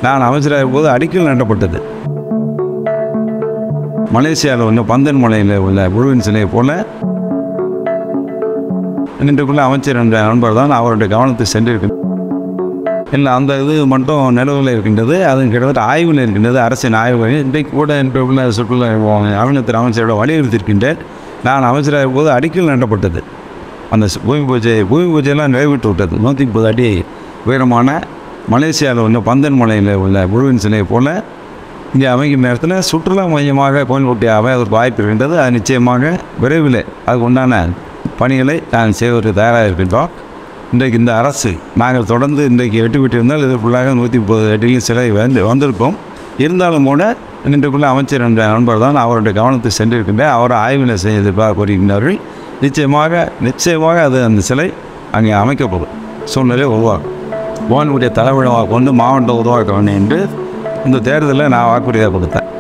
நான் அமைச்சராக போது அடிக்கல் நாட்டப்பட்டது மலேசியாவில் உள்ள பந்தன் மலையில் உள்ள முருகன் சிலையை போல இன்றைக்குள்ள அமைச்சர் என்ற நண்பர் தான் அவருடைய கவனத்தை சென்றிருக்கு இல்லை அந்த இது மட்டும் நிலவில் இருக்கின்றது அது கிட்டத்தட்ட ஆய்வில் இருக்கின்றது அரசின் ஆய்வு இன்றைக்கு கூட இன்றைக்குள்ள சுற்றுலா அவினத்தின் அமைச்சரோட வலியுறுத்தியிருக்கின்றேன் நான் அமைச்சராக போது அடிக்கல் நாட்டப்பட்டது அந்த சு- பூமி பூஜை பூமி பூஜையெல்லாம் நிறைவேற்றி விட்டது நூற்றி முப்பது அடி உயரமான மலேசியாவில் உள்ள பந்தன் மலையில் உள்ள முருகன் சிலையை போல இங்கே அமைக்கும் நேரத்தில் சுற்றுலா மையமாக கோயில்குட்டி அமைவதற்கு வாய்ப்பு இருக்கின்றது அது நிச்சயமாக விரைவில் அதுக்கு உண்டான பணிகளை நான் செய்வதற்கு தயாராக இருக்கின்றோம் இன்றைக்கு இந்த அரசு நாங்கள் தொடர்ந்து இன்றைக்கு எட்டு விட்டிருந்தால் இது ஃபுல்லாக நூற்றி முப்பது அடியில் சிலை வந்து வந்திருக்கோம் இருந்தாலும் கூட இன்றைக்குள்ள அமைச்சர் என்ற நண்பர் தான் அவருடைய கவனத்தை சென்றிருக்கின்றேன் அவர் ஆய்வில் செய்து கூறுகின்றார்கள் நிச்சயமாக நிச்சயமாக அது அந்த சிலை அங்கே அமைக்கப்படும் சூழ்நிலை உருவாக்கும் போனுடைய தலைவிழாவாக கொண்டு மாவட்டம் உருவாக்க வேண்டும் என்று இந்த தேர்தலில் நான் வாக்குறுதியாக கொடுத்தேன்